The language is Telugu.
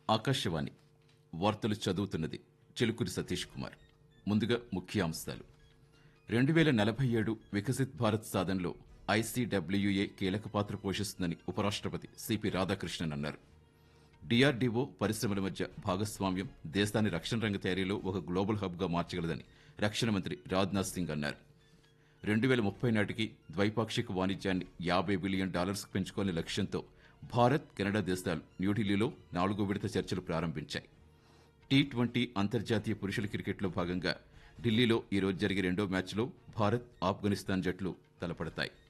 ఆకాశవాణి వార్తలు చదువుతున్నది చిలుకూరి సతీష్ కుమార్ ముందుగా ముఖ్యాంశాలు రెండు వేల నలభై ఏడు వికసిత్ భారత్ సాధనలో ఐసీడబ్ల్యూఏ కీలక పాత్ర పోషిస్తుందని ఉపరాష్ట్రపతి సిపి రాధాకృష్ణన్ అన్నారు డిఆర్డీఓ పరిశ్రమల మధ్య భాగస్వామ్యం దేశాన్ని రక్షణ రంగ తయారీలో ఒక గ్లోబల్ హబ్గా మార్చగలదని రక్షణ మంత్రి రాజ్నాథ్ సింగ్ అన్నారు రెండు వేల ముప్పై నాటికి ద్వైపాక్షిక వాణిజ్యాన్ని యాభై బిలియన్ డాలర్స్కు పెంచుకోని లక్ష్యంతో భారత్ కెనడా దేశాలు న్యూఢిల్లీలో నాలుగో విడత చర్చలు ప్రారంభించాయి టీ ట్వంటీ అంతర్జాతీయ పురుషుల క్రికెట్లో భాగంగా ఢిల్లీలో ఈరోజు జరిగే రెండో మ్యాచ్లో భారత్ ఆఫ్ఘనిస్తాన్ జట్లు తలపడతాయి